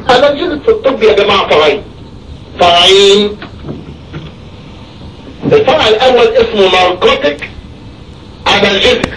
انالجيزك في الطب يا جماعة فرعين فرعين الفرع الاول اسمه ناركوتيك انالجيزك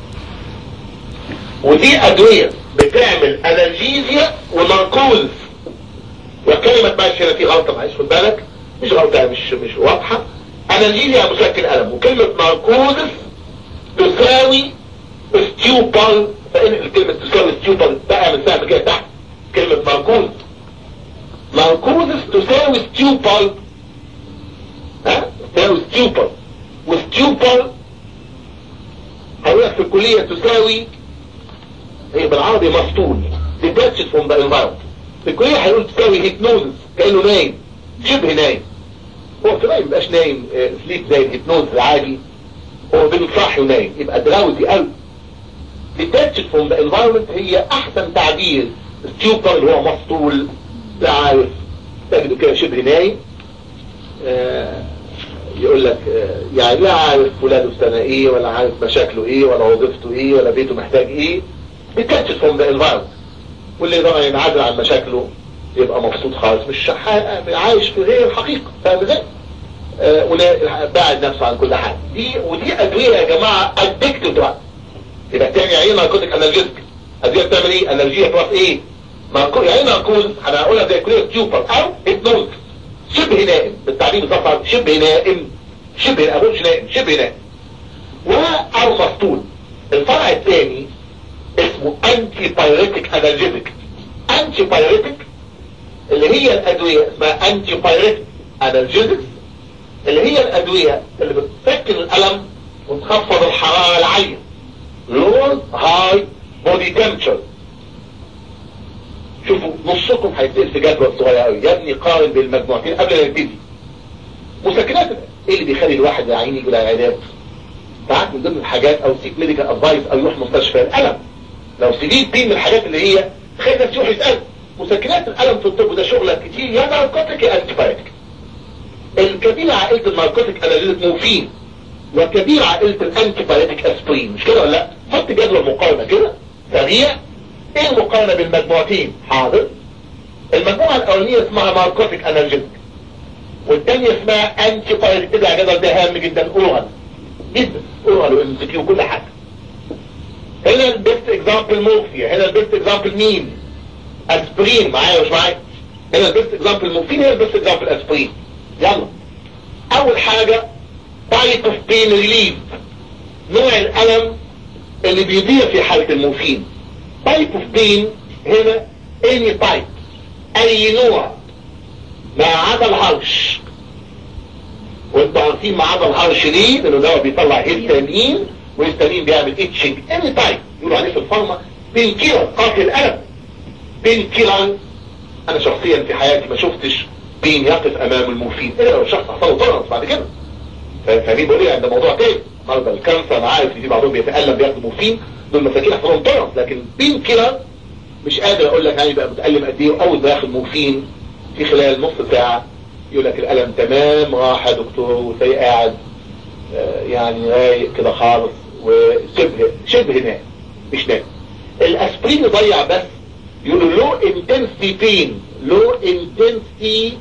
ودي ادوية بتعمل انالجيزيا وناركوز وكلمة ماشي هنا في غلطة معلش خد بالك مش غلطة مش مش واضحة انالجيزيا مسكن الم وكلمة ناركوزس تساوي ستيوبال فان كلمة تساوي ستيوبال بقى من سهم كده تحت كلمة ناركوز ناركوزس تساوي ستيوبال ها تساوي ستيوبال وستيوبال هقولك في الكلية تساوي هي بالعربي مسطول detached from the environment في الكلية هيقول تساوي هيبنوزس كأنه نايم شبه نايم هو في نايم مبقاش نايم سليب زي الهيبنوز العادي هو بين صاحي ونايم يبقى دراوزي قوي detached from the environment هي احسن تعبير ستيوبر اللي هو مسطول لا عارف تجده كده شبه نايم آه يقول لك آه يعني لا عارف ولاده سنة ايه ولا عارف مشاكله ايه ولا وظيفته ايه ولا بيته محتاج ايه detached from the environment واللي يقدر ينعزل عن مشاكله يبقى مبسوط خالص مش عايش في غير الحقيقة فاهم ازاي؟ آه بعد نفسه عن كل حاجة دي ودي ادوية يا جماعة ادكتيف دراج يبقى تاني يعني ناركوتيك انرجيتك ادوية بتعمل ايه؟ انرجية بلس ايه؟ ناركو يعني ناركوز انا هقولها زي كلية تيوبر او هيبنوز شبه نائم بالتعبير بصفة شبه نائم شبه اقولش نائم شبه نائم و او مسطول الفرع الثاني اسمه انتي بايريتك انرجيتك انتي بايريتك اللي هي الادوية اسمها انتي بايريتك انرجيتكس اللي هي الادوية اللي بتسكن الالم وتخفض الحرارة العالية low high body temperature شوفوا نصكم هيتسأل في جدول صغير قوي يا ابني قارن بين المجموعتين قبل ما نبتدي مسكنات ايه اللي بيخلي الواحد يا عيني يجي العيادات ساعات من ضمن الحاجات او سيك ميديكال ادفايس او يروح مستشفى الالم لو سيدي بين من الحاجات اللي هي تخيل نفسي يروح يسأل مسكنات الالم في الطب ده شغلك كتير يا ناركوتيك يا انتيبايتك الكبير عائلة الناركوتيك اناليزيك موفين وكبير عائلة الانتيبايتك اسبرين مش كده ولا لا حط جدول مقارنة كده سريع ايه المقارنة بين المجموعتين حاضر المجموعة الاولانية اسمها ناركوتيك انالجيزك والثانية اسمها انتيبايتك كده يا جدول ده هام جدا اورال جدا اورال وامسكي وكل حاجة هنا البيست اكزامبل مورفيا هنا البيست اكزامبل مين اسبرين معايا مش معايا هنا البيست اكزامبل مورفين هنا البيست اكزامبل اسبرين يلا اول حاجة تايب اوف بين ريليف نوع الالم اللي بيضيع في حالة المورفين تايب اوف بين هنا اني تايب اي نوع ما عدا الهرش وانتوا عارفين ما عدا الهرش ليه لانه ده بيطلع هيستامين والهيستامين بيعمل اتشنج اني تايب يقولوا عليه في الفارما بين كيلر قاتل الالم بين كيلر انا شخصيا في حياتي ما شفتش بين يقف امام المورفين الا لو الشخص حصل له تورنس بعد كده فاهمين بقول ايه عند موضوع تاني مرضى الكانسر انا عارف ان في بعضهم بيتالم بياخدوا مورفين دول مساكين حصل لهم تورنس لكن بين كيلر مش قادر اقول لك يعني بقى متالم قد ايه اول ما ياخد مورفين في خلال نص ساعه يقول لك الالم تمام راح يا دكتور وتلاقيه قاعد آه يعني رايق كده خالص وشبه شبه نام مش نام الاسبرين يضيع بس يقولوا لو انتنسي بين لو انتنسي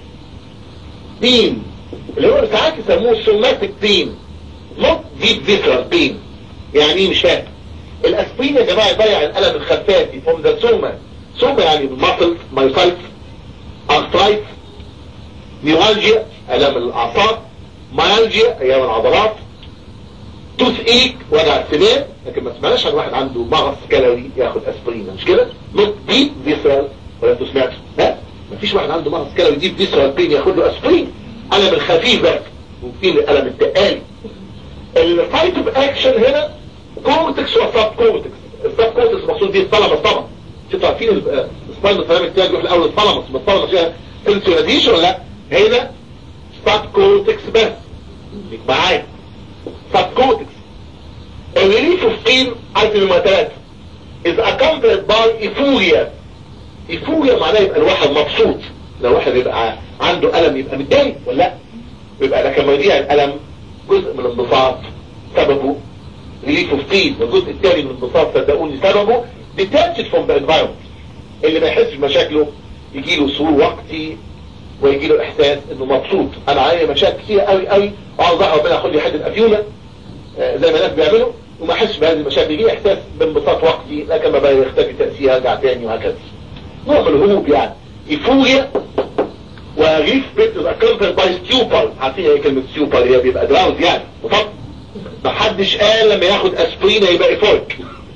بين اللي هو ساعات يسموه سوماتيك بين نوت ديب فيسرال بين يعني ايه مش فاهم الاسبرين يا جماعه يضيع الالم الخفافي فروم ذا سوما سوما يعني ماسل مايوسايت ارثرايت نيورالجيا الام الاعصاب مايالجيا ايام العضلات توث ايك وجع السنان لكن ما سمعناش عن واحد عنده مغص كلوي ياخد اسبرين مش كده نوت ديب فيسرال ولا انتوا سمعتوا لا مفيش واحد عنده مغص كلوي ديب فيسرال بين ياخد له اسبرين الم الخفيف بس وفي الالم التقالي الفايت اوف اكشن هنا كورتكس وسب كورتكس السب كورتكس المقصود بيه الثلمس طبعا انتوا عارفين السباين الثلامي التاني بيروح الاول الثلمس ما الثلمس فيها سنسوريزيشن ولا لا هنا سب كورتكس بس ليك معايا سب كورتكس الريليف اوف بين عارف نمرة ثلاثة is accompanied by euphoria euphoria معناه يبقى الواحد مبسوط لو واحد يبقى عنده ألم يبقى متضايق ولا لا يبقى لكن ما يضيع الألم جزء من الانبساط سببه ريليف اوف بين والجزء الثاني من الانبساط صدقوني سببه detached from the environment اللي ما يحسش بمشاكله يجي له سرور وقتي ويجي له احساس انه مبسوط انا علي مشاكل كتير قوي قوي وعاوز ربنا ياخد لي حته افيونه آه، زي ما الناس بيعملوا وما احسش بهذه المشاكل يجي احساس بانبساط وقتي لكن ما بقى يختفي تاثير ارجع تاني وهكذا نوع من الهروب يعني يفوريا وريف بيت اكمبل باي ستيوبر عارفين ايه كلمه ستيوبر هي بيبقى دراوز يعني وطب ما حدش قال لما ياخد اسبرين يبقى ايفورك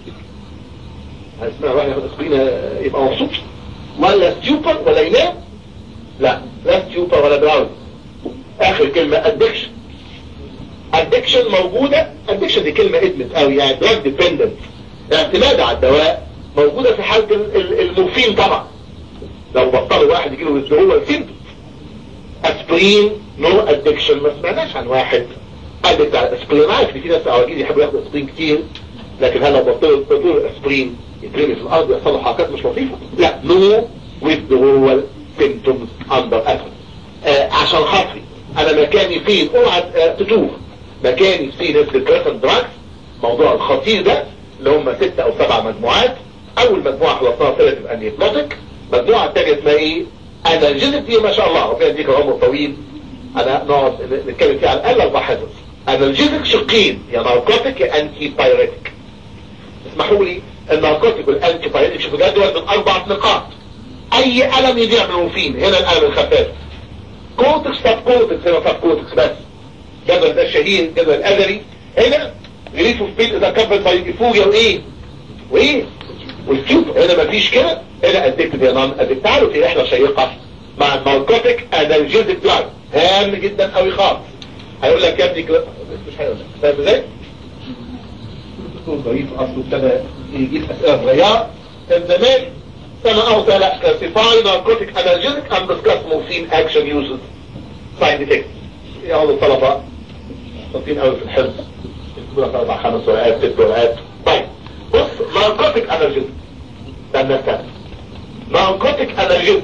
هسمع واحد ياخد اسبرين يبقى مبسوط ولا ستيوبر ولا ينام لا لا ستيوبر ولا دراوز اخر كلمه ادكشن ادكشن موجوده ادكشن دي كلمه ادمت قوي يعني دراج ديبندنت اعتماد على الدواء موجوده في حاله ال- ال- المورفين طبعا لو بطلوا واحد يجيله ويزدروا سيمتوم اسبرين نو ادكشن ما سمعناش عن واحد ادكت على اسبرين عارف ان في ناس عواجيز يحبوا ياخدوا اسبرين كتير لكن هل لو بطلوا بطلوا الاسبرين يترمي في الارض يحصل له حركات مش لطيفه لا نو withdrawal symptoms under effort آه عشان خاطري انا مكاني فين اوعى آه تتوه مكاني في سيريس ديبريشن دراجز الموضوع الخطير ده اللي هم ستة او سبع مجموعات اول مجموعة خلصناها سيريس انيبلوتيك المجموعة الثانية اسمها ايه انالجيزك دي ما شاء الله ربنا يديك العمر طويل انا نقعد نتكلم فيها على الاقل اربع حصص انالجيزك شقين يا ناركوتيك يا انتي بايريتك اسمحوا لي الناركوتيك والانتي بايريتك شوفوا ده دول من اربع نقاط اي الم يضيع من المورفين هنا الالم الخفاف كورتكس طب كورتكس هنا طب كورتكس بس جدول ده الشهير جدول الأزلي هنا ريليف اوف بيل اذا كفت باي ايفوريا وايه وايه والتيوب هنا مفيش كده هنا اديكت يا نان اديكت تعالوا في رحله شيقه مع الناركوتيك انالجيزك دراج هام جدا قوي خالص هيقول لك يا ابني كلا- مش هيقول لك فاهم ازاي؟ الدكتور ضعيف اصله ابتدى يجيب اسئله صغيره كان زمان سنه او لا كلاسيفاي ناركوتيك انالجيزك اند ديسكاس مورفين اكشن يوزز سايد افكت يقعدوا الطلبه شاطرين قوي في الحفظ يكتبوا لك اربع خمس ورقات ست ورقات طيب بص ناركوتيك انالجيزك ده الناس تاني ناركوتيك انالجيزك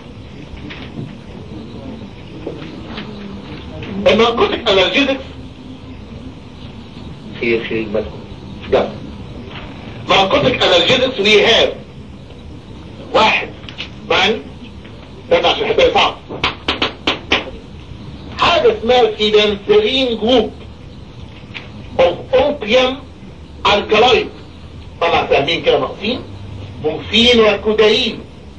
الناركوتيك انالجيزكس خير خير مالكم يلا ناركوتيك انالجيزكس وي هاف واحد معي ده عشان الحته صعب حاجة اسمها فيدنسرين جروب اوف اوبيوم الكلايد طبعا فاهمين كده ناقصين مورفين وكودايين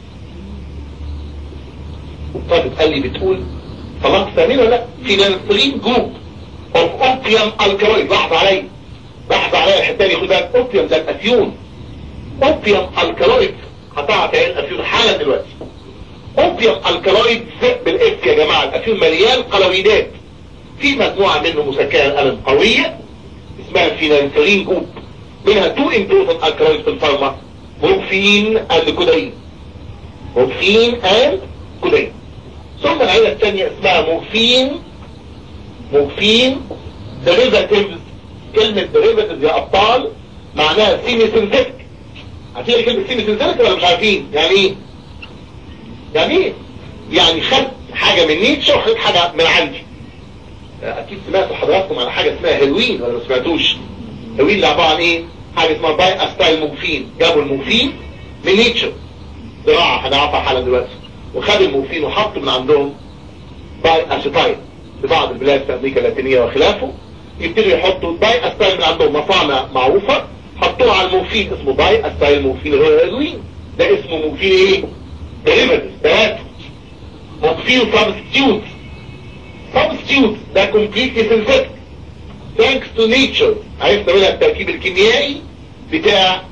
طيب قال لي بتقول طبعا فاهمين ولا لا فيدنسرين جروب اوف اوبيوم الكلايد لحظة عليا لحظة عليا الحتة دي خد بالك اوبيوم ده الافيون اوبيوم الكلايد هتعرف يعني الافيون حالا دلوقتي اوبيوم الكالويد بالاف يا جماعة الافيون مليان قلويدات في مجموعة منه مسكنة الم قوية اسمها فينانسرين جروب منها تو امبورتنت الكالويد في الفارما مورفين اند كوداين مورفين اند كوداين ثم العيلة الثانية اسمها مورفين مورفين ديريفاتيفز كلمة ديريفاتيفز يا ابطال معناها سيمي سينثيتك عارفين كلمة سيمي سينثيتك ولا مش عارفين يعني ايه يعني ايه يعني خدت حاجة من نيتشه وخدت حاجة من عندي اكيد سمعتوا حضراتكم على حاجة اسمها هيروين ولا ما سمعتوش هيروين اللي عبارة عن ايه حاجة اسمها باي استايل موفين جابوا الموفين من نيتشه زراعة هنعرفها حالا دلوقتي وخد الموفين وحط من عندهم باي اسيتايل في بعض البلاد في امريكا اللاتينية وخلافه يبتدوا يحطوا باي استايل من عندهم مصانع معروفة حطوه على الموفين اسمه باي استايل موفين اللي هو هيروين ده اسمه موفين ايه derivatives ثلاثة مضفين substitute substitute ده completely synthetic thanks to nature عرفنا منها التركيب الكيميائي بتاع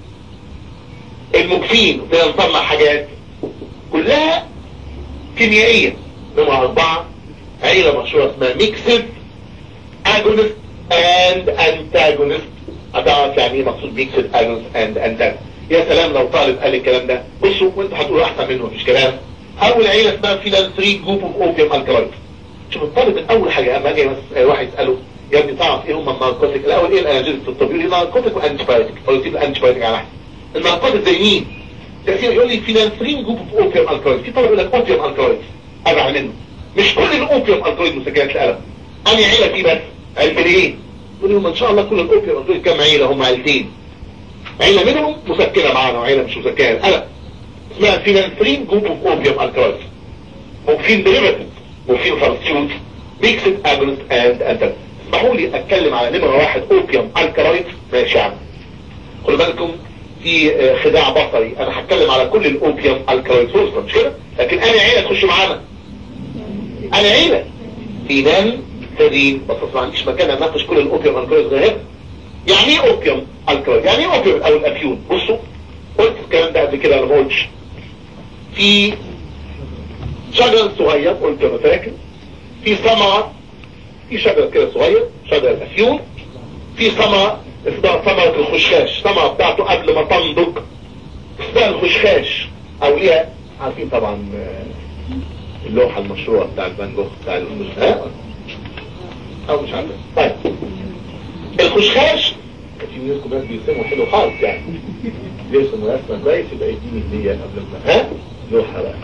المكفين وبدأ نطلع حاجات كلها كيميائية نمرة أربعة عيلة مشهورة اسمها mixed agonist and antagonist هتعرف يعني ايه مقصود mixed agonist and antagonist يا سلام لو طالب قال الكلام ده بصوا وانتوا هتقولوا احسن منه مفيش كلام اول عيله اسمها فينال 3 جروب اوف اوبيوم الكلايد شوف الطالب من اول حاجه اما اجي بس واحد يساله يا ابني تعرف ايه هم الناركوتيك الاول ايه الانالجيزك في الطب يقول لي ناركوتيك وانتي بايوتيك قلت له انتي بايوتيك على احسن الناركوتيك زي مين تأثير يقول لي فينال 3 جروب اوف اوبيوم الكلايد في طالب يقول لك اوبيوم الكلايد ابعد منه مش كل الاوبيوم الكلايد مسكنات الالم انهي عيله فيه بس علم ايه يقول لهم ان شاء الله كل الاوبيوم الكلايد كام عيله هم عيلتين عيلة منهم مسكنة معانا وعيلة مش مسكنة أنا اسمها فينانسرين جروب اوف اوبيوم الكالويد مورفين ديريفاتيف مورفين فارسيوت ميكسد اجونست اند انت اسمحوا لي اتكلم على نمره واحد اوبيوم الكالويد ماشي يا عم خدوا بالكم في خداع بصري انا هتكلم على كل الاوبيوم الكالويد فرصه مش كده لكن انا عيله تخش معانا انا عيله فينان سرين بس ما عنديش مكان اناقش كل الاوبيوم الكالويد غير هنا يعني ايه اوبيوم الكالويد يعني ايه اوبيوم او الافيون بصوا قلت الكلام ده قبل كده انا ما قلتش في شجر صغير قلت انا فاكر في ثمره في شجر كده صغير شجر الافيون في ثمره اسمها ثمره الخشخاش الثمره بتاعته قبل ما تنضج اسمها الخشخاش او ليها عارفين طبعا اللوحه المشهوره بتاع الفان جوخ بتاع الخشخاش او مش عارف طيب الخشخاش في منكم ناس بيرسموا حلو خالص يعني بيرسموا رسمه كويس يبقى يديني هديه قبل ما ها لوحه بقى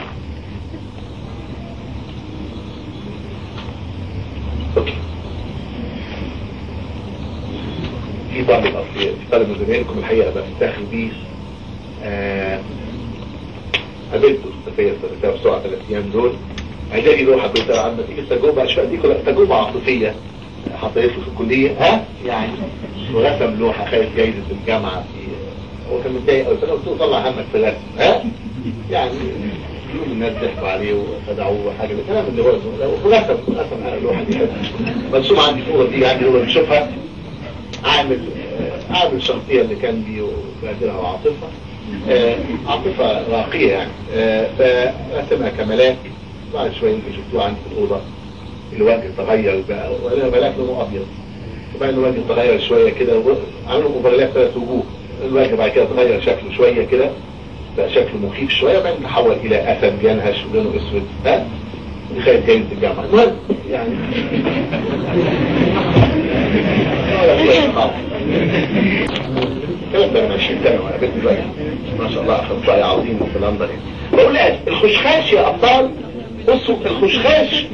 اوكي في طالب اصلي في طالب من زمايلكم الحقيقه بفتخر بيه آه قابلته في السفيه بسرعه ثلاث ايام دول عايزاني لوحه كنت عم تيجي تجربه شويه دي كلها تجربه عاطفيه حصلت له في الكليه ها يعني ورسم لوحه خدت جايزه الجامعه في هو كان متضايق قوي فانا قلت له طلع همك في الرسم ها يعني كل الناس ضحكوا عليه وخدعوه وحاجه الكلام اللي هو ورسم رسم على اللوحه دي مرسوم عندي صوره دي عندي صوره بشوفها عامل عامل الشخصيه اللي كان بي وبادرها وعاطفه آه عاطفه راقيه يعني آه فرسمها كملاك بعد شويه يمكن شفتوه عندي في الاوضه الوجه تغير بقى ولا ملاك لونه ابيض وبعدين الوجه تغير شويه كده عملوا مباريات ثلاث وجوه الوجه بعد كده تغير شكله شويه كده بقى شكله مخيف شويه وبعدين تحول الى اسد ينهش ولونه اسود ها خايف جايزه الجامعه المهم يعني الكلام ده من 20 سنه وانا بنت دلوقتي ما شاء الله اخذ عظيم في لندن بقول لك الخشخاش يا ابطال بصوا الخشخاش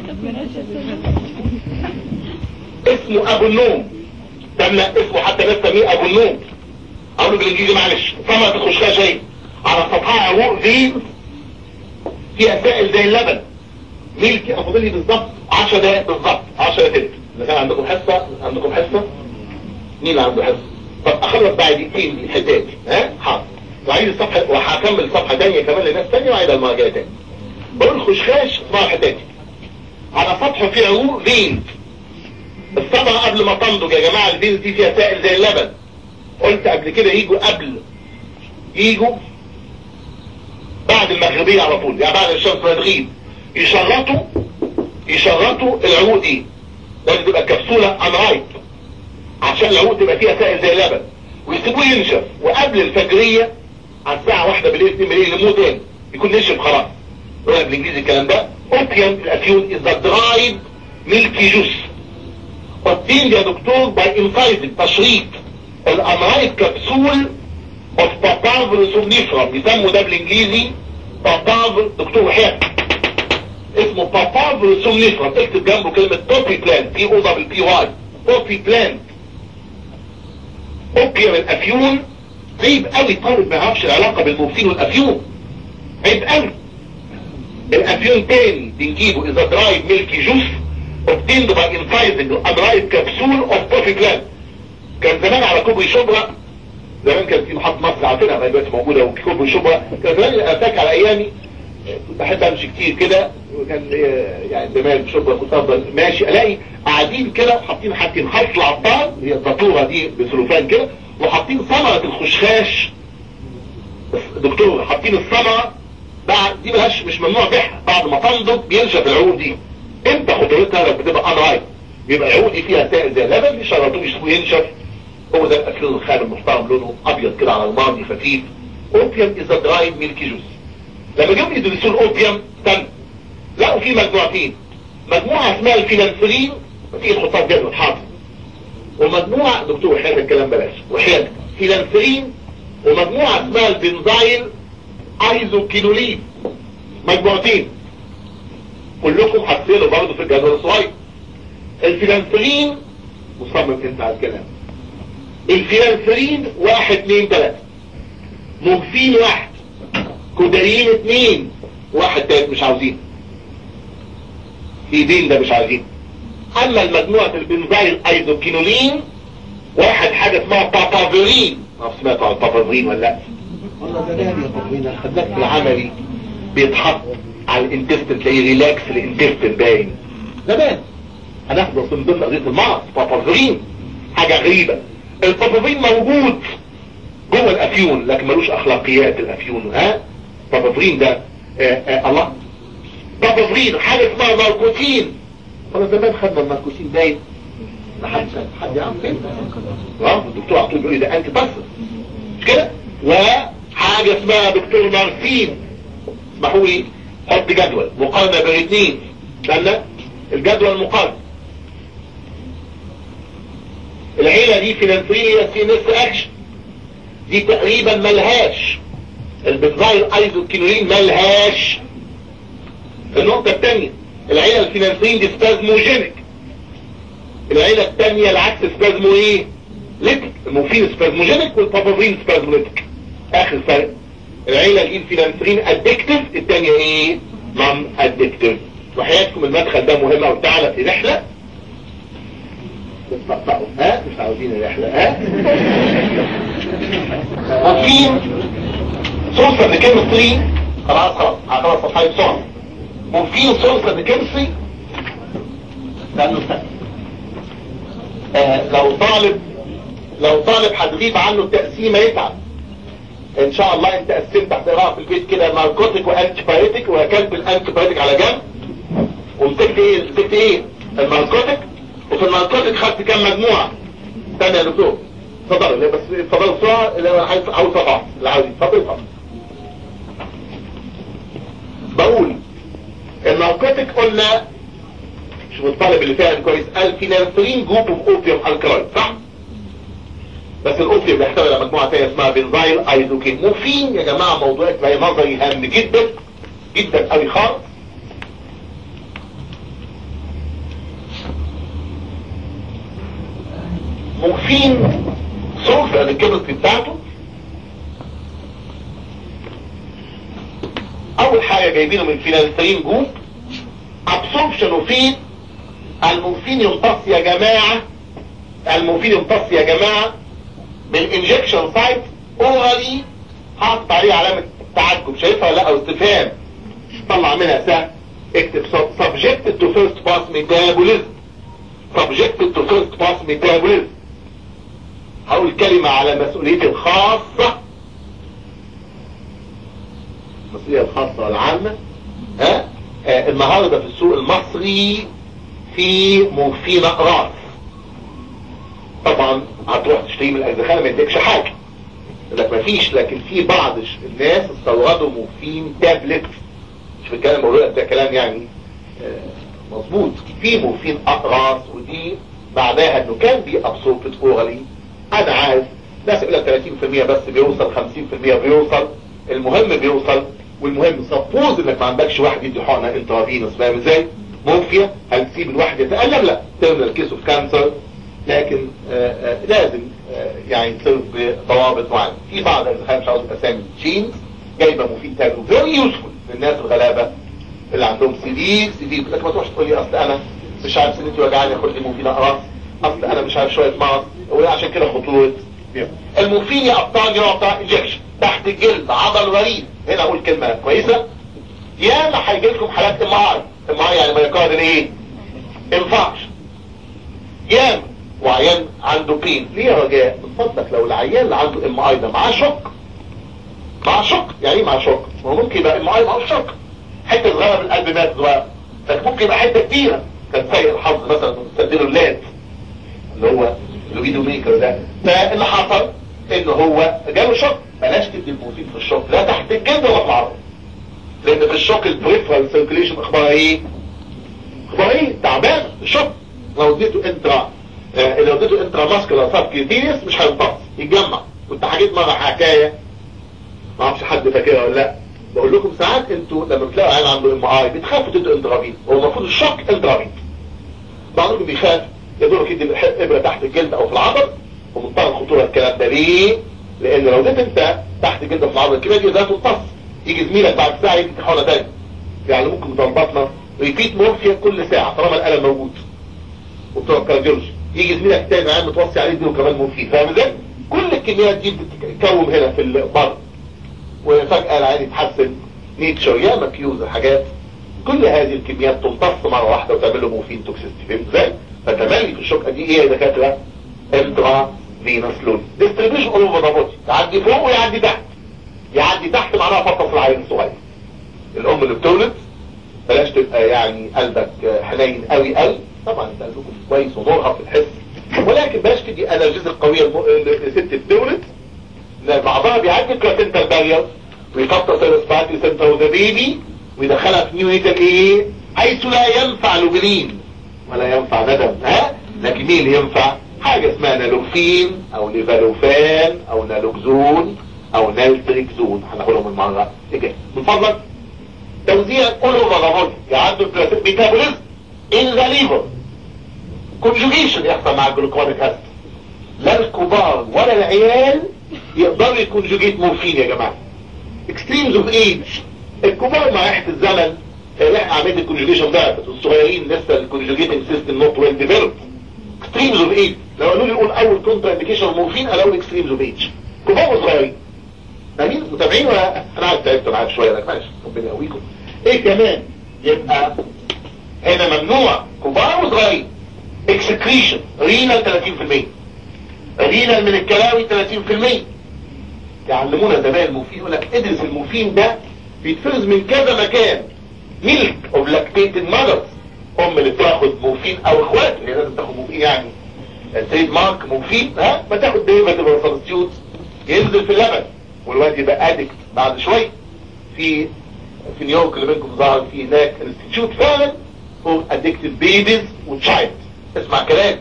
اسمه ابو النوم تم اسمه حتى ناس تسميه ابو النوم اقول له بالانجليزي معلش ثمرة الخشخاش اهي على سطحها عروق في فيها سائل زي اللبن ملك افضل لي بالظبط 10 دقائق بالظبط 10 دقائق اذا كان عندكم حصه عندكم حصه مين اللي عنده حصه طب اخلص بعد دقيقتين الحتات ها حاضر وعيد الصفحه وهكمل صفحه ثانيه كمان لناس ثانيه وعيد المراجعه ثانيه بقول خشخاش اسمها حتاتي على سطحه فيه عروق فين الصدغه قبل ما تنضج يا جماعه الفين دي فيها سائل زي اللبن قلت قبل كده يجوا قبل يجوا بعد المغربيه على طول يعني بعد الشمس ما تغيب يشرطوا يشرطوا العروق دي لازم تبقى كبسوله انرايت عشان العروق تبقى فيها سائل زي اللبن ويسيبوه ينشف وقبل الفجريه على الساعه واحدة بالليل 2 بالليل يلموه تاني يكون نشف خلاص قلنا بالانجليزي الكلام ده اوبيوم الافيون از ذا درايد ميلكي جوس obtained يا دكتور باي انسايزنج تشريط الامرايد كبسول اوف بابافر سومنيفرم يسموا ده بالانجليزي بابافر دكتور وحياة اسمه بابافر سومنيفرم اكتب جنبه كلمة توبي بلان بي او دبل بي واي توبي بلان اوبيوم الافيون عيب قوي طالب ما يعرفش العلاقة بالمورفين والافيون عيب قوي الافيون تاني بنجيبه اذا درايد ميلكي جوس obtained by incising unripe capsule of coffee plant كان زمان على كوبري شبرا زمان كان في محطة مصر عارفينها ما دلوقتي موجودة وكوبري شبرا كان زمان اتاك على ايامي كنت بحب امشي كتير كده وكان يعني زمان شبرا كنت افضل ماشي الاقي قاعدين كده حاطين حاطين حصل عطار هي الدكتوره دي بسلوفان كده وحاطين ثمرة الخشخاش دكتور حاطين الثمرة بعد دي ملهاش مش ممنوع بيعها بعد ما تنضج بينشف العروق دي امتى خطورتها لما بتبقى انرايت بيبقى العود دي فيها سائل زي اللبن يشرطوه يسيبوه ينشف هو ده الاكل الخام المحترم لونه ابيض كده على الماضي خفيف اوبيوم از درايد ميلكي جوز لما جم يدرسوا الاوبيوم تم لقوا فيه مجموعتين مجموعه اسمها الفينانسرين وفي تحطها في جدول حاضر ومجموعه دكتور وحياه الكلام بلاش وحياه فينانسرين ومجموعه اسمها البنزايل ايزوكينولين مجموعتين كلكم حاطينه برضه في الجدول الصغير الفيلانسرين مصمم انت على الكلام الفيلانسرين واحد اتنين تلاتة مورفين واحد كودرين اتنين واحد تالت مش عاوزين ايدين ده مش عاوزين اما المجموعة البنزايل ايزوكينولين واحد حاجة اسمها بابافيرين ما سمعتوا عن البابافيرين ولا لا والله ده يا طبعين خدناك في العملي بيتحط على الانتستن تلاقيه ريلاكس الانتستن باين زمان هناخده من ضمن قضيه المرض بابافيرين حاجه غريبه البابافين موجود جوه الافيون لكن ملوش اخلاقيات الافيون ها بابافين ده آه آه الله بابافين حاجه اسمها ناركوتين انا زمان خدنا الناركوتين باين لحد حد يعرف فين اه الدكتور على طول بيقول لي ده انت بس مش كده وحاجه اسمها دكتور نارسين اسمحوا لي حط جدول مقارنه بين اثنين استنى الجدول المقارن العيلة دي فينانسية سينس اكشن دي تقريبا ملهاش البنزايل ايزوكينولين ملهاش النقطة الثانية العيلة الفينانسيين دي سبازموجينيك العيلة الثانية العكس سبازمو ايه ليتك الموفين سبازموجينيك والبابازين سبازموليتك اخر فرق العيلة دي الفينانسيين ادكتيف الثانية ايه نون ادكتيف وحياتكم المدخل ده مهم او تعالى في رحلة بتطقطقوا ها مش عاوزين الرحلة ها وفي صوصة لكيمستري خلاص خلاص خلاص صفحة بسرعة وفي صوصة لكيمستري لأنه سنة آه لو طالب لو طالب هتغيب عنه التقسيمة يتعب ان شاء الله انت قسمت هتقراها في البيت كده ناركوتيك وانتي بايوتيك وكلب الانتي بايوتيك على جنب ومسكت ايه مسكت ايه الناركوتيك وفي الناركوتيك خدت كام مجموعة استنى يا دكتور اتفضلوا بس اتفضلوا بسرعة اللي انا عايز عاوز صفحة اللي عاوز اتفضل اتفضل بقول الناركوتيك قلنا شوف الطالب اللي فاهم كويس الفينانسرين جروب اوف اوبيوم الكالويد صح بس الاوبيوم بيحتوي على مجموعة تانية اسمها بنزايل ايزوكين مفين يا جماعة موضوع تلاقي نظري هام جدا جدا قوي خالص مورفين سلفة للكيمستري بتاعته اول حاجة جايبينه من فينانسترين جوب ابسوربشن وفين المورفين يمتص يا جماعة المورفين يمتص يا جماعة بالانجكشن سايت اورالي حاطط عليه علامة تعجب شايفها ولا او استفهام طلع منها سهل اكتب subjected to first pass metabolism subjected to first pass metabolism هقول كلمة على مسؤوليتي الخاصة المسؤولية الخاصة والعامة ها آه النهاردة في السوق المصري في مورفين اقراص طبعا هتروح تشتري من الاجزخانة ما يديكش حاجة لك ما فيش لكن في بعض الناس استوردوا مورفين تابلت مش بتكلم بقول ده كلام يعني آه مظبوط في مورفين اقراص ودي بعدها انه كان بي ابسوربت اورالي انا عارف ناس يقول لك 30% بس بيوصل 50% بيوصل المهم بيوصل والمهم سبوز انك ما عندكش واحد يدي حقنه انترافينوس فاهم ازاي؟ مورفيا هتسيب الواحد يتألم لا تيرمينال كيس اوف كانسر لكن آآ آآ لازم آآ يعني تصير بضوابط معينه في بعض الخلايا مش عاوز اسامي جينز جايبه مفيد تابلو فيري يوسفول للناس الغلابه اللي عندهم سي سي دي لكن ما تروحش تقول لي اصل انا مش عارف سنتي وجعاني خد لي مفيد اقراص اصل انا مش عارف شويه مرض وعشان كده خطوره المفيد يا ابطال يعطى انجكشن تحت الجلد عضل وريد هنا اقول كلمه كويسه يا ما هيجي لكم حالات ام ار ام ار يعني ما يقارن ايه انفارش ياما وعيان عنده بين ليه يا رجاء من فضلك لو العيان اللي عنده ام اي ده معاه شك معاه شك يعني ايه معاه شك ما هو ممكن يبقى ام اي معاه شك حته صغيره من القلب مات صغيره لكن ممكن يبقى حته كبيره كان سيء الحظ مثلا تستديله اللات اللي هو لويدو ميكر ده فاللي حصل ان هو جاله شك بلاش تدي المفيد في الشوك لا تحت الجلد ولا في العظم لان في الشوك البريفرال سيركيليشن اخبارها ايه اخبارها ايه تعبان الشوك لو اديته انترا آه لو اديته انترا ماسكولار سب كيوتينيوس مش هيمتص يتجمع كنت حكيت مره حكايه ما اعرفش حد فاكرها ولا لا بقول لكم ساعات انتوا لما بتلاقوا عيل عنده ام اي بتخافوا تدوا انترافين هو المفروض الشوك انترافين بعضكم بيخاف يدور يدي ابره تحت الجلد او في العضل ومنتهى الخطوره الكلام ده ليه؟ لان لو اديت انت تحت الجلد في العضل الكبيره دي ده تمتص يجي زميلك بعد ساعه يدي حوله تاني يعني ممكن ضرباتنا ريبيت مورفيا كل ساعه طالما الالم موجود وبتوع الكارديولوجي يجي زميلك تاني عام متوصي عليه اديله كمان مورفين فاهم ازاي؟ كل الكميات دي بتتكون هنا في البر وفجاه العين يتحسن نيتشر يا مكيوز الحاجات كل هذه الكميات تمتص مره واحده وتعمل له مورفين توكسيستي فهمت ازاي؟ فتملي في الشوكه دي ايه يا دكاتره؟ انترا فينوس لون ديستريبيوشن اول اوفر ذا بودي يعدي فوق ويعدي تحت يعدي تحت معناها فطس العين الصغير الام اللي بتولد بلاش تبقى يعني قلبك حنين قوي قوي طبعا انت قلبكم كويس ونورها في الحس ولكن بلاش تدي انرجيز القويه لست بتولد بعضها بيعدي البلاتنتال بارير ويفطس الاسباتي سنتر ذا بيبي ويدخلها في نيونيتال ايه حيث لا ينفع لوبلين ولا ينفع ندم ها لكن مين اللي ينفع حاجة اسمها نالوفين او ليفالوفان او نالوكزون او نالتريكزون هناخدهم المرة الجاية من فضلك توزيع كل الرغبات يعدوا ميتابوليزم ان ذا ليفر كونجوجيشن يحصل مع الجلوكونيك اسيد لا الكبار ولا العيال يقدروا يكونجوجيت مورفين يا جماعه اكستريمز اوف ايج الكبار مع ريحه الزمن ريحه عمليه الكونجوجيشن ضعفت والصغيرين لسه الكونجوجيتنج سيستم نوت ويل ديفلوبد اكستريمز اوف ايج لو قالوا لي قول اول كونترا انديكيشن مورفين الاقول اكستريمز اوف ايج كبار وصغيرين فاهمين متابعين ولا انا عارف تعبت معاك شويه لك معلش ربنا يقويكم ايه كمان يبقى هنا ممنوع كبار وصغيرين اكسكريشن رينال 30% رينال من الكلاوي 30% يعلمونا زمان الموفين يقول لك ادرس الموفين ده بيتفرز من كذا مكان ميلك اوف لاكتيتد ماذرز ام اللي بتاخد موفين او اخوات اللي لازم تاخد موفين يعني تريد مارك موفين ها ما تاخد ديريفاتيف سبستيوت ينزل في اللبن والواد يبقى ادكت بعد شويه في في نيويورك اللي منكم ظهر في هناك انستيتيوت فعلا فور ادكتد بيبيز وتشايلد اسمع كلام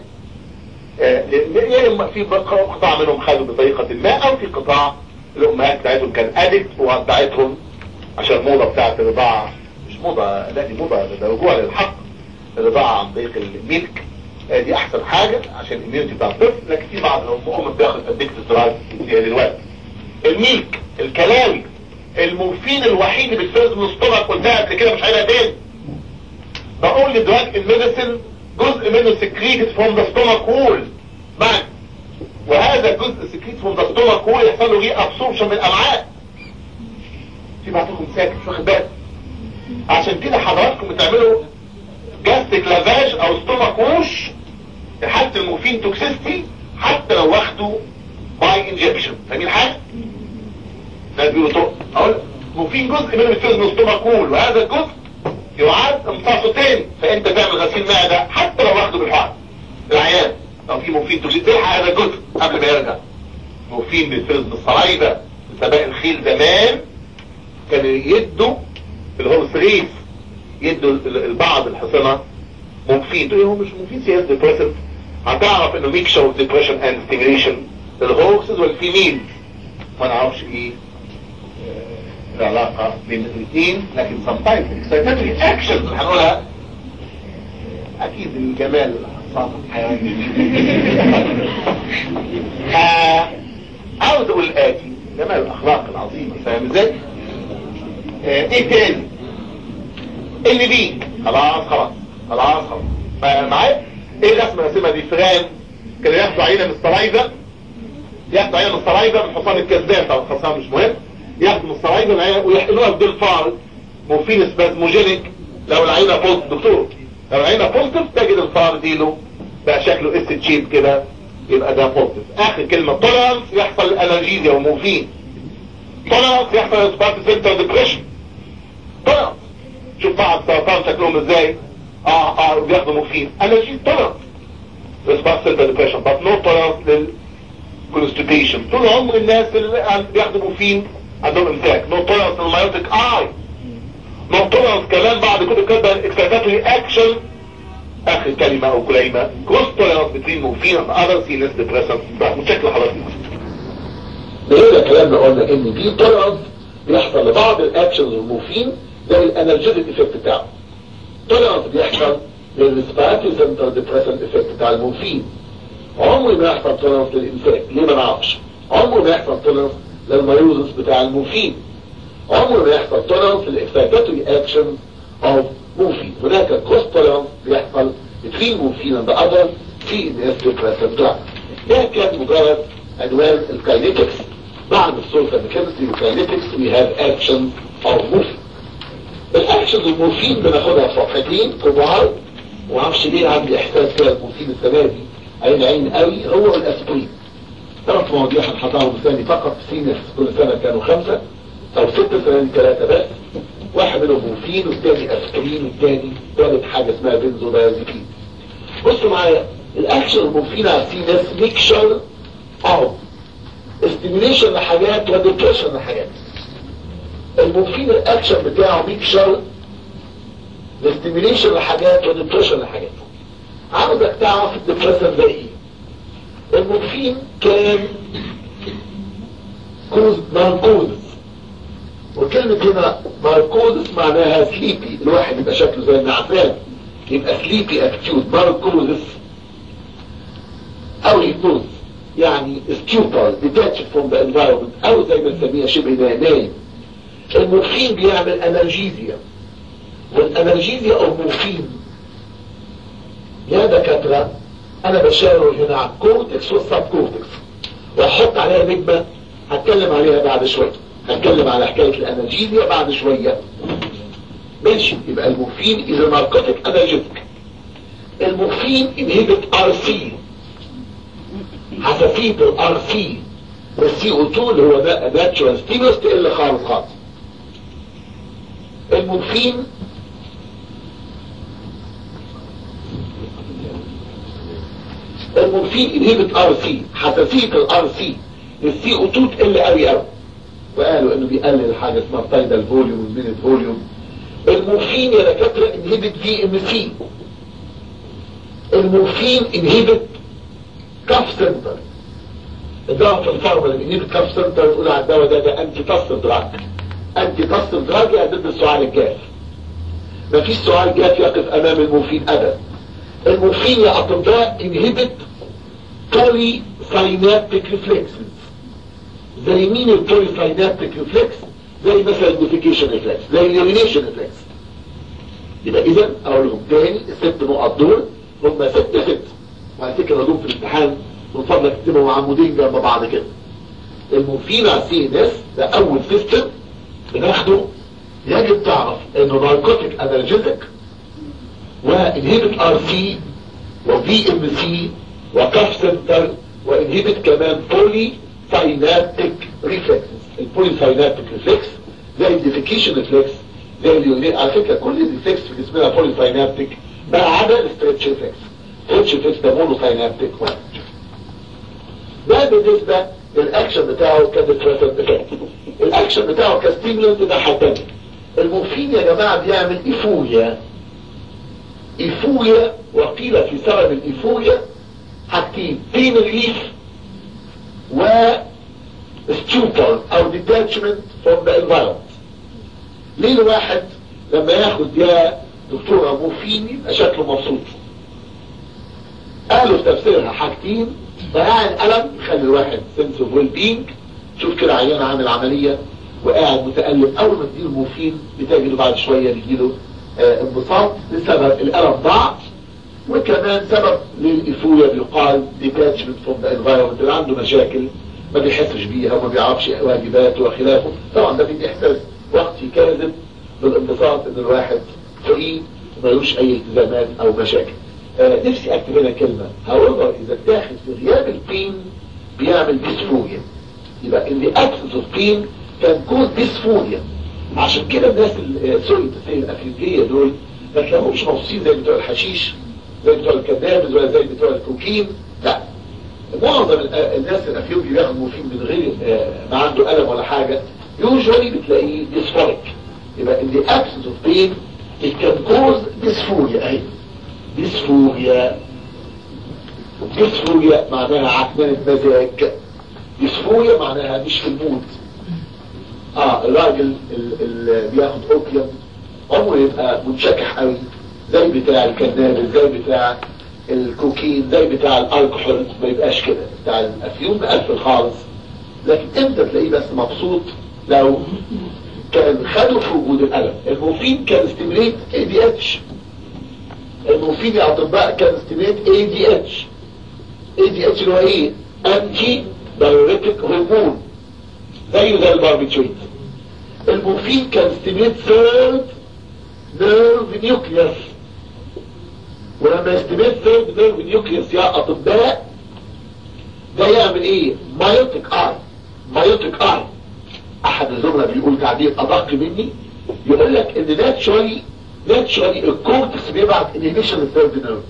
يا اما في قطاع منهم خدوا بطريقه ما او في قطاع الامهات بتاعتهم كان ادكت وبتاعتهم عشان الموضه بتاعت الرضاعه مش موضه لا دي موضه ده رجوع للحق الرضاعه عن طريق الميلك دي احسن حاجه عشان الاميونتي بتاع الطفل لكن في بعض الام بتاخد ادكت دراج للولد الميلك الكلاوي المورفين الوحيد اللي بيتفرز من السtomach قلتها قبل كده مش هيبقى تاني بقول لدراج الميديسن جزء منه سكريتد فروم ذا ستومك وول بعد وهذا الجزء سكريت فروم ذا ستومك وول يحصل له ايه ابسوربشن من الامعاء في بعضكم ساكت مش واخد بالك عشان كده حضراتكم بتعملوا جاستيك لافاج او ستومك ووش لحد المورفين توكسيستي حتى لو واخده باي انجكشن فاهمين حاجه؟ ده بيقولوا طق اقول مورفين جزء منه بيتفرز من الستومك وول وهذا الجزء يعاد امتصاصه تاني فانت تعمل غسيل معده حتى لو واخده بالحقن العيان لو في مورفين توكسيد تلحق هذا الجزء قبل ما يرجع مورفين بيتفرز من الصلايبه سباق الخيل زمان كانوا يدوا اللي هو السريس يدوا البعض الحصنة مورفين تقول هو مش مورفين سياس ديبريسنت هتعرف انه ميكشر اوف ديبريشن اند ستيميليشن الهورسز والفيميل ما نعرفش ايه العلاقة بين الاثنين لكن sometimes excitatory actions هنقولها اكيد الجمال الحصان الحيواني عاوز اقول الاتي جمال الاخلاق العظيمة فاهم ازاي آه ايه تاني اللي بي خلاص خلاص خلاص خلاص معايا ايه الرسمة الرسمة دي فران كانوا ياخدوا عينة من السرايزة ياخدوا عينة من السرايزة من حصان الكذاب او الحصان مش مهم ياخدوا من السرايزة ويحقنوها بدون فار مورفين سبازموجينيك لو العينة بوزت دكتور لو العينة بوزتيف تجد الفار دي له بقى شكله اس تشيب كده يبقى ده بوزتيف اخر كلمة تولرانس يحصل انرجيزيا ومورفين تولرانس يحصل سبارت سنتر ديبريشن تولرانس شوف بعض سرطان شكلهم ازاي اه اه بياخدوا مورفين انرجي تولرانس سبارت سنتر ديبريشن بس نو تولرانس للكونستيبيشن طول عمر الناس اللي بياخدوا مورفين عندهم امساك نو تولرانس للمايوتيك اي نو تولرانس كمان بعد كل كده اكسيتاتوري اكشن اخر كلمة او كلمة كروس تولرانس بين مورفين and other CNS depressants مشكل حضرتك ده كلامنا قلنا ان في تولرانس بيحصل لبعض الاكشنز المورفين زي الانرجيتك افكت بتاعه تولرانس بيحصل للريسبيراتوري سنتر ديبريسنت افكت بتاع المورفين عمره ما يحصل تولرانس للانسان ليه ما نعرفش عمره ما يحصل تولرانس للميوزس بتاع المورفين عمره ما يحصل tolerance للاكسايتاتوري اكشن of morphine هناك cross tolerance بيحصل between morphine and the other في الناس depressant drug ده كان مجرد عنوان الكاينيتكس بعد السلطة ميكانيكسي والكاينيتكس we have action of morphine الاكشن المورفين بناخدها في صفحتين كبار ومعرفش ليه عندي احساس كده المورفين السنه دي عين عين قوي هو الاسبرين ثلاث مواضيع هنحطها ثاني فقط في سينس كل سنه كانوا خمسه او ستة سنة ثلاثة بس واحد منهم مورفين والثاني اسبرين والثاني ثالث حاجة اسمها بنزودازيبين بصوا معايا الاكشن المورفين على السينس ميكشر او استيميليشن لحاجات وديبريشن لحاجات المورفين الاكشن بتاعه ميكشر الاستيميليشن لحاجات وديبريشن لحاجات عاوزك تعرف الديبريشن ده ايه المورفين كان كوز ناركوزس وكلمة هنا ناركوزس معناها سليبي الواحد يبقى شكله زي النعسان يبقى سليبي اكتيوت ناركوزس او هيبنوز يعني stupor detached from the environment او زي ما نسميها شبه نايم المورفين بيعمل انرجيزيا والانرجيزيا او مورفين يا دكاترة انا بشاور هنا على الكورتكس والسب كورتكس واحط عليها نجمة هتكلم عليها بعد شوية هتكلم على حكاية الانرجيزيا بعد شوية ماشي يبقى المورفين اذا ناركوتيك انرجيتك المورفين انهبت ار سي حساسية الار سي والسي او 2 اللي هو ده ناتشورال ستيموس تقل خالص خالص المورفين المورفين انهبت ار سي حساسية الار سي للسي او 2 تقل قوي قوي وقالوا انه بيقلل حاجة اسمها التايدال فوليوم والمينت فوليوم المورفين يا دكاترة انهبت في ام سي المورفين انهبت كاف سنتر الدواء في الفارما اللي انهبت كاف سنتر نقول على الدواء ده ده انتي تاستر دراج انتي تاستر دراج يعني ضد السعال الجاف مفيش سعال جاف يقف امام المورفين ابدا المورفين يا اطباء انهبت بولي ساينابتيك ريفلكسز زي مين البولي ساينابتيك ريفلكس زي مثلا الديفيكيشن ريفلكس زي اليورينيشن ريفلكس يبقى اذا اقول لهم تاني الست نقط دول هم ست ست وعلى فكره دول في الامتحان من فضلك اكتبهم مع عمودين جنب بعض كده المورفين على السي ان اس ده اول سيستم بناخده يجب تعرف انه ناركوتيك انرجيتك وانهبت ار سي وفي ام سي وكاف سنتر وانهبت كمان بولي ساينابتيك ريفلكس البولي ساينابتيك ريفلكس زي الديفيكيشن ريفلكس زي اليونين على فكره كل الريفلكس في جسمنا بولي ساينابتيك ما عدا الستريتش ريفلكس الستريتش ريفلكس ده مونو ساينابتيك ده بالنسبه للاكشن بتاعه كديبريسنت افكت الاكشن بتاعه كستيمولنت ده حاجه المورفين يا جماعه بيعمل ايفوريا ايفوريا وقيل في سبب الايفوريا حاجتين بين ريليف و stupor او detachment from the environment ليه الواحد لما ياخد يا دكتورة مورفين يبقى شكله مبسوط قالوا في تفسيرها حاجتين ضياع الألم يخلي الواحد سنس اوف ويل بينج شوف كده عيان عامل عملية وقاعد متألم أول ما تديله مورفين بتجده بعد شوية بيجيله آه انبساط لسبب الألم ضاع وكمان سبب للإفوية بيقال detachment from the environment اللي عنده مشاكل ما بيحسش بيها وما بيعرفش واجباته وخلافه طبعا ده بيدي احساس وقتي كاذب بالانبساط ان الواحد فري ومالوش اي التزامات او مشاكل آه نفسي اكتب هنا كلمة هاويفر اذا اتاخد في غياب البين بيعمل ديسفوريا يبقى اللي absence of pain كان كود ديسفوريا عشان كده الناس سوري التسير الافريقية دول ما تلاقوهمش مبسوطين زي بتوع الحشيش زي بتوع الكنابز ولا زي بتوع الكوكين لا معظم الناس الافيوبي بياخد مورفين من غير ما عنده الم ولا حاجة يوجوالي بتلاقيه ديسفوريك يبقى اللي absence of pain it can cause dysphoria اهي dysphoria dysphoria معناها عكنانة مزاج dysphoria معناها مش في المود اه الراجل اللي بياخد اوبيوم عمره يبقى منشكح قوي زي بتاع الكنابل زي بتاع الكوكين زي بتاع الالكحول ما يبقاش كده بتاع الافيون مقفل خالص لكن امتى تلاقيه بس مبسوط لو كان خدوا في وجود الالم المورفين كان ستيميليت اي دي اتش المورفين يا اطباء كان ستيميليت اي دي اتش اي دي اتش اللي هو ايه انتي دايوريتك هرمون زيه زي الباربيتويت المورفين كان ستيميليت ثيرد نيرف نيوكليوس ولما يستميت ثيرد نيرف نيوكليوس يا اطباء ده يعمل ايه مايوتيك اي مايوتيك اي احد الزملاء بيقول تعبير ادق مني يقول لك ان ناتشورالي ناتشورالي الكورتكس بيبعت انهبيشن للثيرد نيرف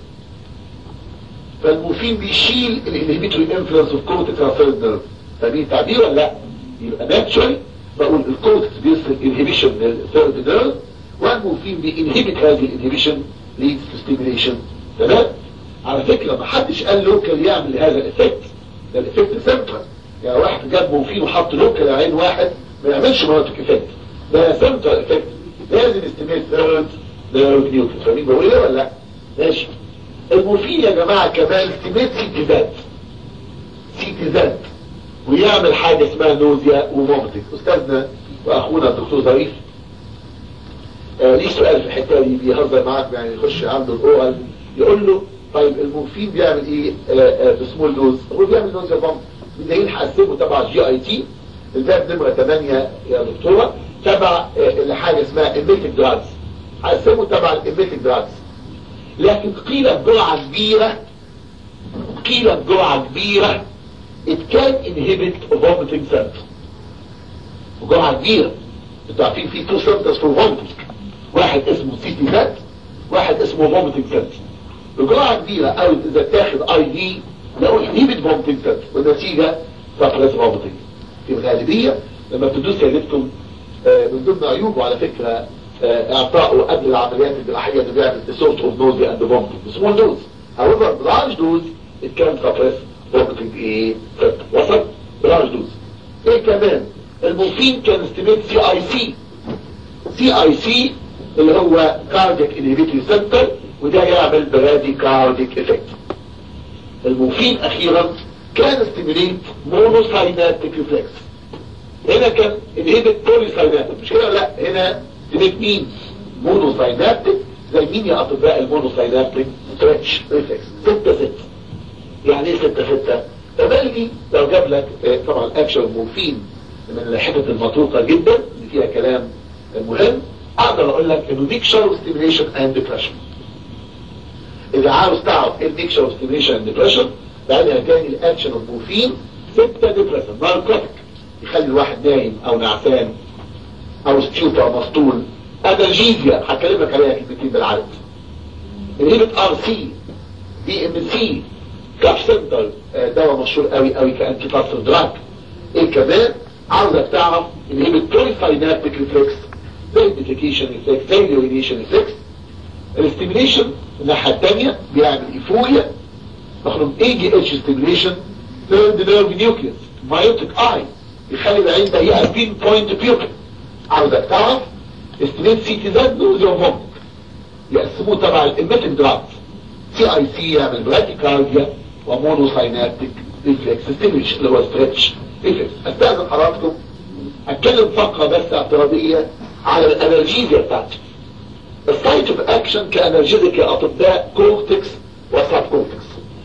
فالمورفين بيشيل الانهبيتوري انفلونس اوف كورتكس على الثيرد نيرف فاهمين التعبير ولا لا؟ يبقى ناتشورالي بقول الكورتكس بيرسل انهبيشن للثيرد نيرف والمورفين بينهبت هذه الانهبيشن ليدز تو ستيميليشن تمام؟ على فكره ما حدش قال لوكال يعمل هذا الافكت ده الافكت سنترال يعني واحد جاب مورفين وحط لوكال عين واحد ما يعملش مايوتيك افكت ده سنترال افكت لازم استيميت ثيرد نيرف نيوكليس فاهمين بقول ايه ولا لا؟ ماشي المورفين يا جماعه كمان استيميت سي ذات سي ذات ويعمل حاجه اسمها نوزيا وفومتنج استاذنا واخونا الدكتور ظريف آه ليه سؤال في الحته دي بيهزر معاك يعني يخش عنده الاورال يقول له طيب المورفين بيعمل ايه آه آه بسمول دوز هو بيعمل نوزيا وفومتنج بدليل هقسمه تبع الجي اي تي الباب نمره 8 يا دكتوره تبع آه لحاجه اسمها ايميتيك دراجز هقسمه تبع الايميتيك دراجز لكن قيل بجرعه كبيره قيل بجرعه كبيره it can inhibit vomiting symptoms بجرعه كبيره انتوا عارفين في تو سنترز في الفومتنج واحد اسمه سي تي زد واحد اسمه فومتنج سنتر بجرعه كبيره او اذا تاخد اي دي لو inhibit vomiting symptoms والنتيجه سفرس vomiting في الغالبيه لما بتدوس يا دكتور من ضمن عيوبه على فكره اعطائه قبل العمليات الجراحيه اللي بيعمل sort of nausea and vomiting small dose however large dose it can suppress vomiting ايه وصل large dose ايه كمان المورفين كان استيميت سي اي سي سي اي سي اللي هو كاردياك انهبيتوري سنتر وده يعمل برادي كارديك افكت المورفين اخيرا كان استيميليت مونوسايناتيك ريفلكس هنا كان انهبت بوليسايناتيك مش كده لا هنا انهبت مين مونوسايناتيك زي مين يا اطباء المونوسايناتيك ستريتش ريفلكس 6 6 يعني ايه 6 6 تبالي لو جاب لك طبعا اكشن مورفين من الحتت المطروقه جدا اللي فيها كلام مهم اقدر اقول لك انه ميكشر ستيميليشن اند ديبريشن اذا عاوز تعرف ايه الميكشر ستيميليشن اند ديبريشن بعدها تاني الاكشن اوف مورفين 6 ديبريشن ناركوتيك يخلي الواحد نايم او نعسان او ستيوبر مسطول انالجيزيا هكلمك عليها كلمتين بالعدد انهبت ار سي دي ام سي كاف سنتر دواء مشهور قوي قوي كانتي باسر دراج ايه كمان عاوزك تعرف انهبت بوليساينابتيك ريفلكس زي الديفيكيشن ريفلكس زي اليورينيشن ريفلكس الاستيميليشن الناحيه الثانيه بيعمل ايفوريا نخرج اي جي اتش ستيميليشن ثيرد نيرف نيوكليس مايوتيك اي يخلي العين ضيقه بين بوينت بيوبل عاوزك تعرف استيميت سي تي زد نوزيا وفومت يقسموه تبع الاميتك دراجز سي اي سي يعمل براتيكارديا ومونوساينابتيك ريفلكس ستيميليشن اللي هو ستريتش ريفلكس استاذن حضراتكم اتكلم فقره بس اعتراضيه على الانرجيزيا بتاعتي السايت اوف اكشن كانرجيزيك يا اطباء كورتكس وسب كورتكس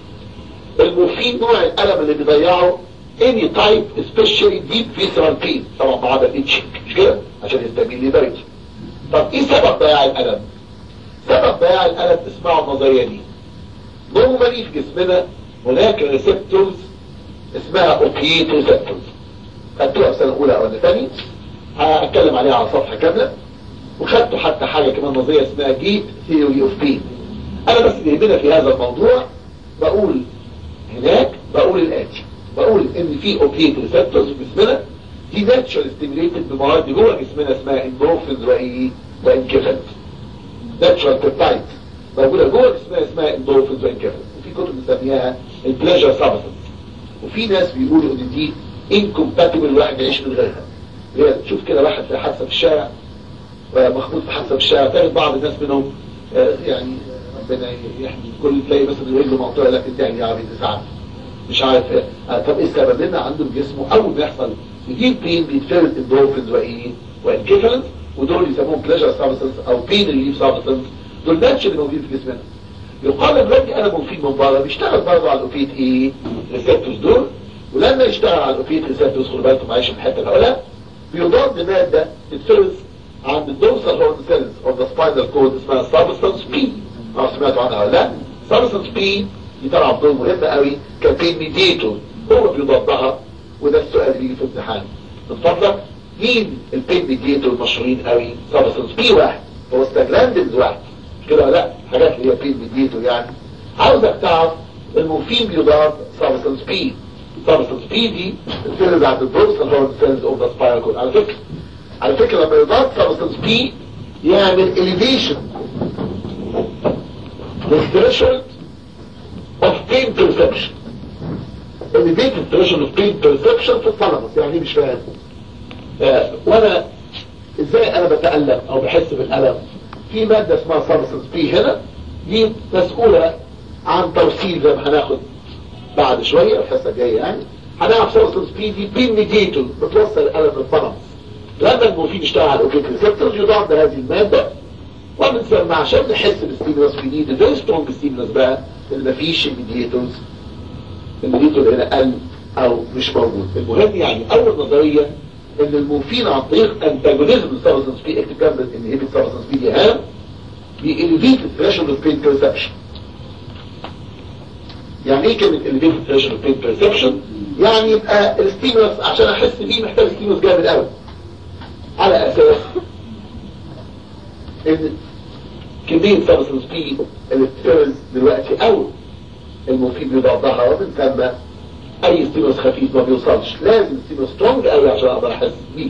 المورفين نوع الالم اللي بيضيعه any type especially deep visceral pain طبعا ما عدا الاتشنج مش كده عشان يستجيب لي درجه طب ايه سبب ضياع الالم سبب ضياع الالم اسمعوا النظريه دي نورمالي في جسمنا هناك ريسبتورز اسمها اوبييت ريسبتورز خدتوها في سنه اولى او ثانيه هتكلم عليها على صفحه كامله وخدتوا حتى حاجه كمان نظريه اسمها جيت ثيوري اوف بين انا بس اللي يهمنا في هذا الموضوع بقول هناك بقول الاتي بقول ان في اوبييت ريسبتورز في جسمنا دي ناتشرال ستيميليتد بمواد جوه جسمنا اسمها اندورفينز وايه وانكفالز ناتشرال بيبتايد موجوده جوه جسمنا اسمها اندورفينز وانكفالز وفي كتب بنسميها البليجر سبستنس وفي ناس بيقولوا ان دي انكومباتبل الواحد يعيش من غيرها شوف كده واحد في حادثه في الشارع مخبوط في حادثه في الشارع تلاقي بعض الناس منهم يعني ربنا يحمي كل تلاقي مثلا رجله مقطوعه لكن تاني يا عبيد ساعات مش عارف آه طب ايه السبب لنا عنده في جسمه اول ما يحصل يجيب بين بيتفرد اندورفينز وايه وانكفالنس ودول يسموهم بليجر سابستنس او بين ريليف سابستنس دول ناتشرالي موجودين في جسمنا يقال ان دلوقتي انا مفيد من بره بيشتغل برضه على الاوبيت ايه ريسبتورز دول ولما يشتغل على الاوبيت ريسبتورز خدوا بالكم معلش من الحته الاولى بيضاد ماده تتفرز عند الدورسال هورن سيلز اوف ذا سباينال كورد اسمها سابستنس بي ما سمعتوا عنها ولا لا سابستنس بي دي طبعا دور مهم قوي كبين ميديتور هو بيضادها وده السؤال اللي بيجي في الامتحان من فضلك مين البين ميديتور المشهورين قوي سابستنس بي واحد هو استجلاندنز واحد مش كده ولا لا حاجات اللي هي بين ميديتور يعني عاوزك تعرف المورفين بيضاد سابستنس بي سابستنس بي دي السيلز عند الدورسال هورن سيلز اوف ذا سباينال كورد على فكره على فكرة لما يضاد سبستنس بي يعمل elevation the threshold of pain perception elevated threshold of pain perception في الثالاموس يعني مش فاهم آه وانا ازاي انا بتألم او بحس بالألم في مادة اسمها سبستنس بي هنا دي مسؤولة عن توصيل زي ما هناخد بعد شوية الحصة الجاية يعني هنعرف سبستنس بي دي بين ميديتور بتوصل الألم للثالاموس لما المورفين يشتغل على الاوبيك ريسبتورز يضاد هذه المادة وبنسمى عشان نحس بالستيمولس في نيد فيري سترونج ستيمولس بقى اللي مفيش الميديتورز الميديتور هنا قل او مش موجود المهم يعني اول نظرية ان المورفين عن طريق انتاجونيزم السبستنس بي اكتب كامل ان هي السبستنس بي دي هام بيليفيت الثريشولد اوف بين بيرسبشن يعني ايه كلمة اليفيت الثريشولد اوف بين بيرسبشن يعني يبقى الستيمولس عشان احس بيه محتاج ستيمولس جامد قوي على اساس ان كمية سبستنس بي اللي بتفرز دلوقتي او المفيد بيضادها وبنسمى اي ستيموس خفيف ما بيوصلش لازم ستيموس سترونج قوي عشان اقدر احس بيه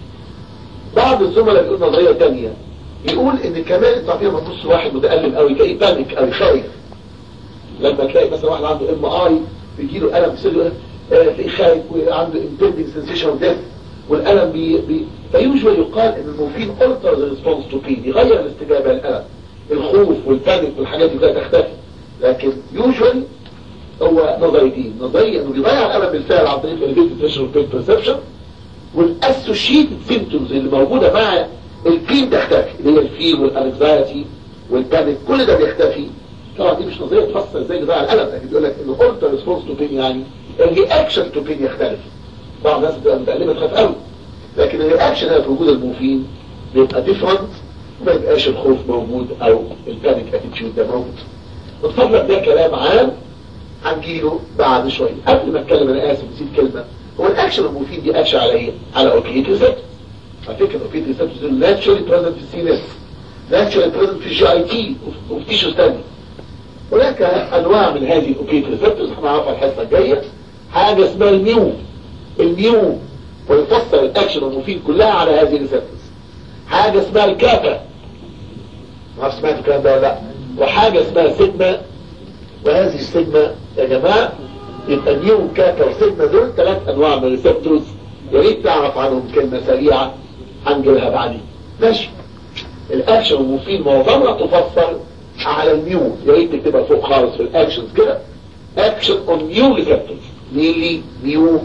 بعض الزملاء بيقول نظرية تانية يقول ان كمان انت عارفين لما تبص واحد متألم قوي تلاقيه بانيك قوي خايف لما تلاقي مثلا واحد عنده ام اي بيجي له الم في صدره تلاقيه خايف وعنده impending sensation of death والألم بي بي فيوجوال يقال ان المورفين alter the response to pain يغير الاستجابة للألم الخوف والبانيك والحاجات دي كلها تختفي لكن يوجوال هو نظريتين نظرية انه بيضيع الألم بالفعل عن طريق elevated threshold pain perception والاسوشيتد سيمتومز اللي موجودة مع البين تختفي اللي هي الفيل والانكزايتي والبانيك كل ده بيختفي طبعا دي مش نظرية تفسر ازاي يضيع الألم لكن بيقول لك انه alter response to pain يعني الرياكشن تو pain يختلف بعض الناس بتبقى متألمة تخاف قوي لكن الرياكشن هنا في وجود المورفين بيبقى ديفرنت وما يبقاش الخوف موجود او البانيك اتيتيود ده موجود بتفضل ده كلام عام هنجيله بعد شوية قبل ما اتكلم انا اسف نسيت كلمة هو الاكشن المورفين دي اكشن على ايه؟ على اوبيت ريسبتورز على فكرة اوبيت ريسبتورز دول ناتشورالي بريزنت في السي اس ناتشورالي بريزنت في الجي اي تي وفي تيشوز تاني هناك انواع من هذه الاوبيت ريسبتورز هنعرفها الحصة الجاية حاجة اسمها الميو الميو ويفسر الاكشن المفيد كلها على هذه الريسبتورز حاجة اسمها الكافة ما عرفت سمعت الكلام ده ولا لا وحاجة اسمها سيجما وهذه السيجما يا جماعة يبقى نيو كافة وسيجما دول ثلاث انواع من الريسبتورز يا ريت تعرف عنهم كلمة سريعة هنجيلها بعدين ماشي الاكشن المفيد معظمها تفسر على النيو يا ريت تكتبها فوق خالص في الاكشنز كده اكشن اون نيو ريسبتورز نيلي نيو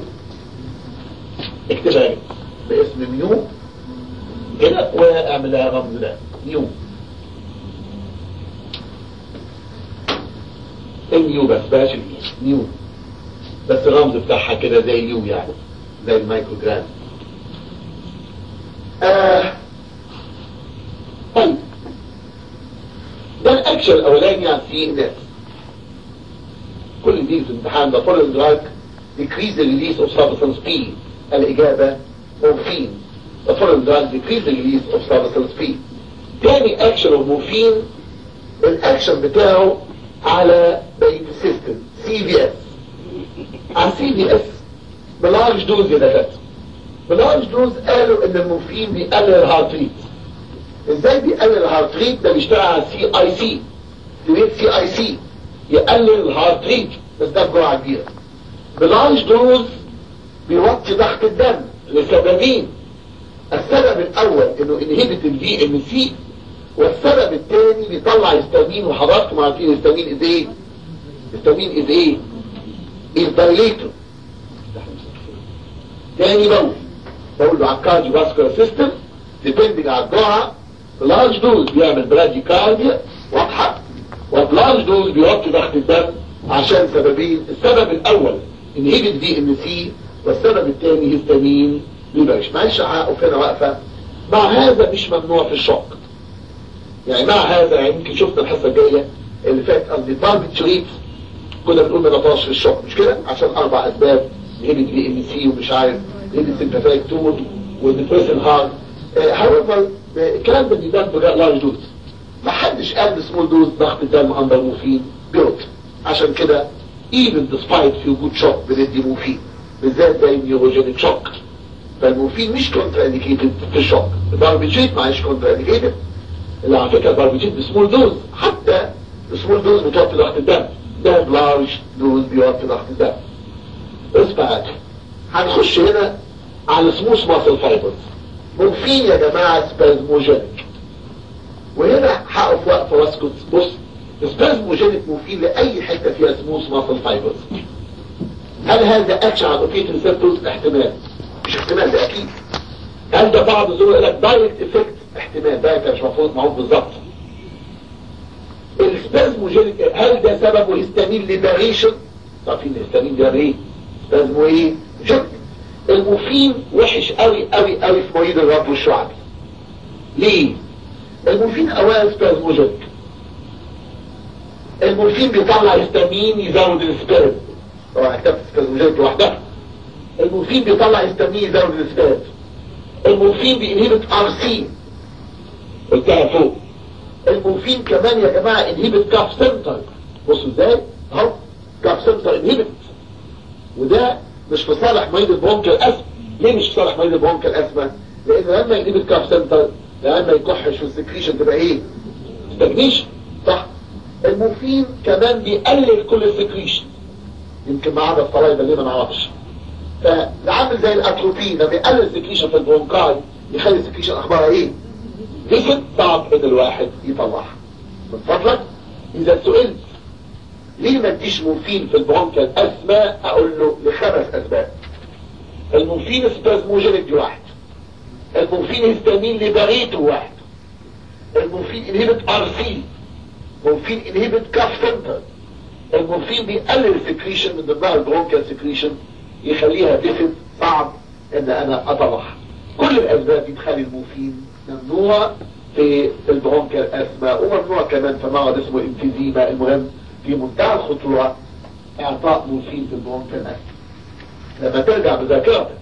اكتبها باسم نيو كده واعملها رمز ده نيو النيو بس بلاش نيو بس الرمز بتاعها كده زي نيو يعني زي المايكروجرام آه. طيب ده الاكشن الاولاني يعني في الناس كل دي في الامتحان ده following drug decrease the release of substance P الإجابة مورفين the following drug decrease the release of substance P تاني اكشن المورفين الاكشن بتاعه على بقية السيستم سي في اس على سي في اس بلارج دوز يا دكاتره بلارج دوز قالوا ان المورفين بيقلل الهارت ريت ازاي بيقلل الهارت ريت ده بيشتغل على سي اي سي سي اي سي يقلل الهارت ريت بس ده بجرعه كبيره بلارج دوز بيوطي ضغط الدم لسببين السبب الاول انه انهبت الفي ام سي والسبب الثاني بيطلع هيستامين وحضراتكم عارفين هيستامين از ايه هيستامين از ايه الدايليتور تاني بول بقول له على الكارديو فاسكولار سيستم ديبندنج على الجرعه لارج دوز بيعمل برادي كارديا واضحه واللارج دوز بيوطي ضغط الدم عشان سببين السبب الاول انهبت دي ام سي والسبب الثاني هيستامين ليبريش معلش هقف هنا واقفه مع هذا مش ممنوع في الشوك يعني مع هذا يعني يمكن شفنا الحصه الجايه اللي فاتت قصدي باربيتريت كنا بنقول ما نطاش في الشوك مش كده عشان اربع اسباب هيبت دي ام سي ومش عارف هيبت سيمباثيك تون والديبريسن هارت هاويفر الكلام ده بيبان بجاء لارج دوز ما حدش قال بسمول دوز ضغط الدم اندر موفين بيوت عشان كده even despite في وجود شوك بندي موفين بالذات زي النيوروجينيك شوك فالمورفين مش كونترا انديكيتد في الشوك الباربيتريت معلش كونترا انديكيتد اللي على فكره الباربيتريت بسمول دوز حتى السمول دوز بتوطي ضغط الدم ده بلارج دوز بيوطي ضغط الدم اسمع هنخش هنا على سموث ماسل فايبرز مورفين يا جماعه سبازموجينيك وهنا هقف وقفه واسكت بص سبازموجينيك مورفين لاي حته فيها سموث ماسل فايبرز هل هذا اكشن على الاوبيت ريسبتورز احتمال مش احتمال ده اكيد هل ده بعض الزملاء يقول لك دايركت افكت احتمال ده كان مش مفروض معروف بالظبط السبازموجينيك هل ده سببه هيستامين ليبريشن عارفين الهيستامين ده ايه سبازمو ايه جد المورفين وحش قوي قوي قوي في مريض الرب والشعبي ليه المورفين اولا سبازموجينيك المورفين بيطلع هيستامين يزود السبيرد طبعا كتبت سبازموجينيك لوحدها المورفين بيطلع هيستامين يزود السبيرد المورفين بينهبت ار سي قلتها فوق المورفين كمان يا جماعه انهبت كاف سنتر بصوا ازاي اهو كاف سنتر انهبت وده مش في صالح مريض البرونكال الاسم ليه مش في صالح مريض البرونكال الاسمى لان لما ينهبت كاف سنتر لما يكحش والسكريشن تبقى ايه ستاجنيشن صح المورفين كمان بيقلل كل السكريشن يمكن ما عدا الفرايد اللي ما نعرفش فعامل زي الاتروبين لما يقلل السكريشن في البرونكاي يخلي السكريشن اخبارها ايه لكن صعب ان الواحد يطلعها من فضلك اذا سئلت ليه ما اديش مورفين في البرونكال اسماء اقول له لخمس اسباب المورفين سبازموجينيك دي واحد المورفين هيستامين ليبريتو واحد المورفين انهبت ار سي مورفين انهبت كاف سنتر المورفين بيقلل السكريشن من ضمنها البرونكال سكريشن يخليها ديفن صعب ان انا اطلعها كل الاسباب دي تخلي المورفين ممنوع في البرونكال اسماء وممنوع كمان في مرض اسمه امفيزيما المهم في منتهى الخطورة اعطاء مورفين في البرونكال اسماء لما ترجع بذاكرتك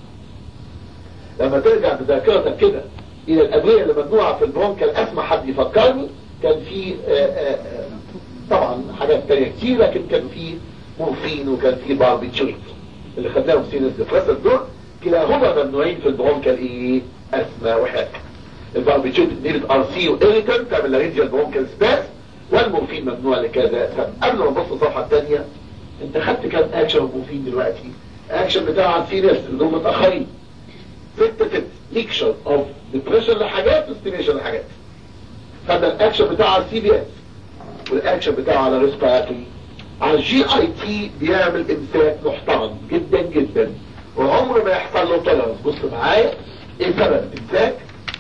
لما ترجع بذاكرتك كده الى الادوية اللي ممنوعة في البرونكال اسماء حد يفكرني كان في آآ آآ طبعا حاجات تانية كتير لكن كان في مورفين وكان في باربيتشويت اللي خدناهم سينس ديفرسر دول كلاهما ممنوعين في البرونكال ايه اسماء وحاجة الباربيتشويت نيلت ار سي وإيريتن تعمل لارنجيال برونكال سباس والمورفين ممنوع لكذا قبل ما نبص الصفحة الثانية انت خدت كام اكشن مورفين دلوقتي اكشن بتاع سي ناس اللي هم متأخرين ستة ست ميكشر اوف ديبريشن لحاجات وستيميشن لحاجات خدنا الاكشن بتاع السي بي اس والاكشن بتاعه على ريسبيراتوري على الجي اي تي بيعمل امساك محترم جدا جدا وعمره ما يحصل له تولرنس بص معايا ايه سبب الامساك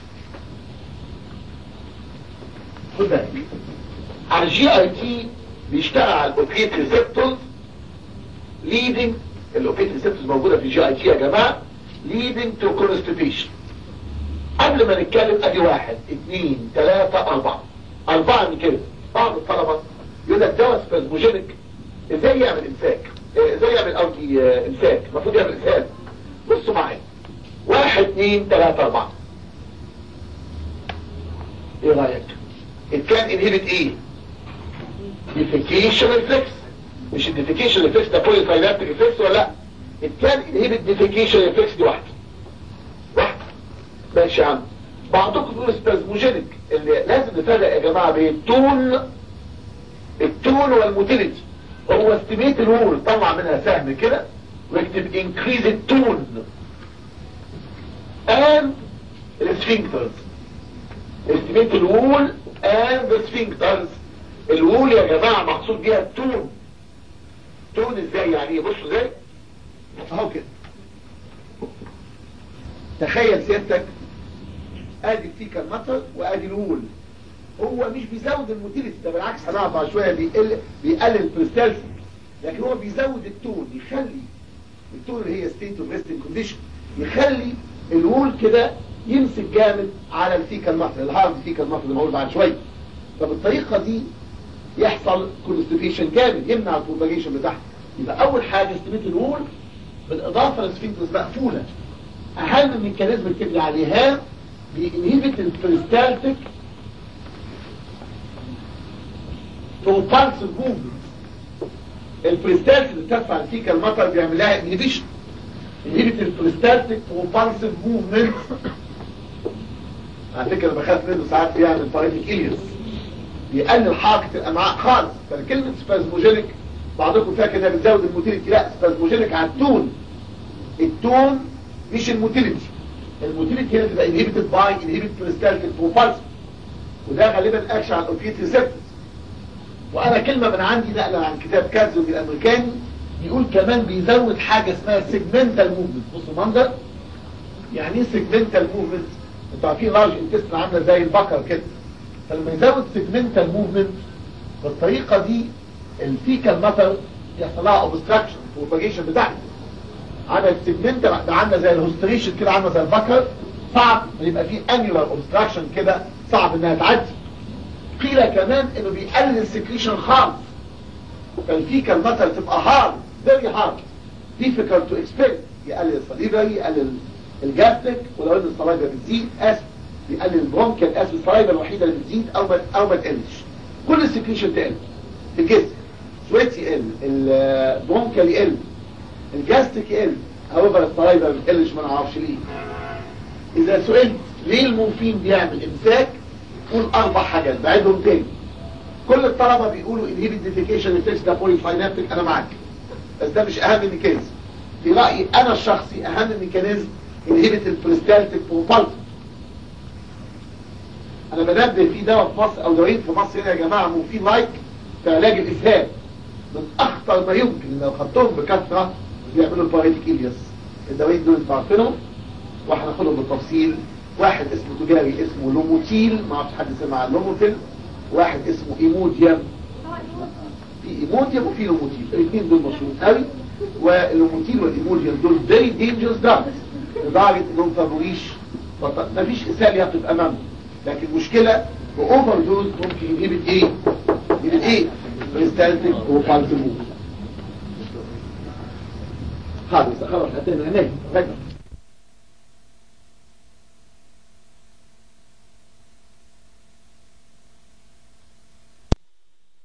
خد بالك على الجي اي تي بيشتغل على الاوبيت ريسبتورز ليدنج الاوبيت ريسبتورز موجوده في الجي اي تي يا جماعه ليدنج تو كونستيبيشن قبل ما نتكلم ادي واحد اثنين ثلاثة اربعة اربعة من كده بعض الطلبة يقول لك دواء سبازموجينيك ازاي يعمل امساك ازاي يعمل اوتي امساك المفروض يعمل اسهال بصوا معايا واحد اثنين ثلاثة اربعة ايه رايك كان انهبت ايه ديفيكيشن ريفلكس مش الديفيكيشن ريفلكس ده بولي ساينابتيك ريفلكس ولا لا كان انهبت ديفيكيشن ريفلكس دي واحده واحده ماشي يا عم بعضكم بيقول سبازموجينيك اللي لازم نفرق يا جماعه بين التون التون والموتيليتي هو استيميت الوول طلع منها سهم كده ويكتب انكريز التون and السفنكترز استيميت الوول and the sphincters الوول يا جماعة مقصود بيها التون تون ازاي يعني بصوا ازاي اهو كده تخيل سيادتك ادي الفيكال ماتر وادي الوول هو مش بيزود الموتيليتي ده بالعكس هنعرف بعد شويه بيقل بيقلل البريستالسي لكن هو بيزود التون يخلي التون اللي هي ستيت اوف ريستنج كونديشن يخلي الوول كده يمسك جامد على الفيكال ماتر الهارد فيكال ماتر اللي بقول بعد شويه فبالطريقه دي يحصل كونستيبيشن جامد يمنع البروباجيشن بتاعها يبقى اول حاجه استميت الوول بالاضافه للسفنكترز مقفوله اهم ميكانيزم اللي بتبني عليها بينهبت البريستالتيك توبالس موفمنت البريستالتيك اللي بترفع الفيكال ماتر بيعمل لها انهبيشن انهبت البريستالتيك توبالس موفمنت على فكره بخاف منه ساعات بيعمل باريتيك اليوس بيقلل حركه الامعاء خالص فكلمه سبازموجينيك بعضكم فاكر انها بتزود الموتيليتي لا سبازموجينيك على التون التون مش الموتيليتي الموتيليتي هنا بتبقى انهبيتد باي انهبيت بريستالتيك بروبالس وده غالبا اكشن على الاوبيت ريسبتورز وانا كلمه من عندي نقله عن كتاب كارزوج الامريكاني بيقول كمان بيزود حاجه اسمها سيجمنتال موفمنت بصوا المنظر يعني ايه سيجمنتال موفمنت انتوا عارفين لارج انتستين عامله زي البقر كده فلما يزود سيجمنتال موفمنت بالطريقه دي الفيكال ماتر يحصل لها اوبستراكشن بروباجيشن بتاعتها عمل سيجمنت ده عامله زي الهوستريشن كده عامله زي البكر صعب يبقى فيه انيولار اوبستراكشن كده صعب انها تعدي قيل كمان انه بيقلل السكريشن خالص فالفيكال ماتر تبقى هارد فيري هارد difficult to expel يقلل الصليبري يقلل الجاستريك ولو ان الصلايبه بتزيد اسف بيقلل البرونكيال اسف الصلايبه الوحيده اللي بتزيد او ما او ما تقلش كل السكريشن تقل في الجسم سويت يقل البرونكيال يقل الجاستريك يقل هوفر الصلايبه ما بتقلش ما نعرفش ليه اذا سئلت ليه المورفين بيعمل امساك قول اربع حاجات بعدهم تاني كل الطلبه بيقولوا انهيبت ديفيكيشن افكتس ده بولي فاينابتيك انا معاك بس ده مش اهم ميكانيزم في رايي انا الشخصي اهم ميكانيزم انهيبت البريستالتيك بروبالس انا بنبه في دواء في مصر او دوايين في مصر هنا يا جماعه مورفين لايك في علاج الاسهال من اخطر ما يمكن لو خدتهم بكثره بيعملوا الباريتيك الياس الدوايين دول انتوا عارفينهم وهناخدهم بالتفصيل واحد اسمه تجاري اسمه لوموتيل ما اعرفش حد سمع عن لوموتيل واحد اسمه ايموديوم في ايموديوم وفي لوموتيل الاثنين دول مشهورين قوي واللوموتيل والايموديوم دول فيري دينجرس دراجز لدرجه انهم فابوريش ما فيش اسهال يقف امامهم لكن المشكله باوفر دوز ممكن يجيب ايه يجيب ايه بريستالتيك وبالزموس خلاص خلاص هتبقى هناك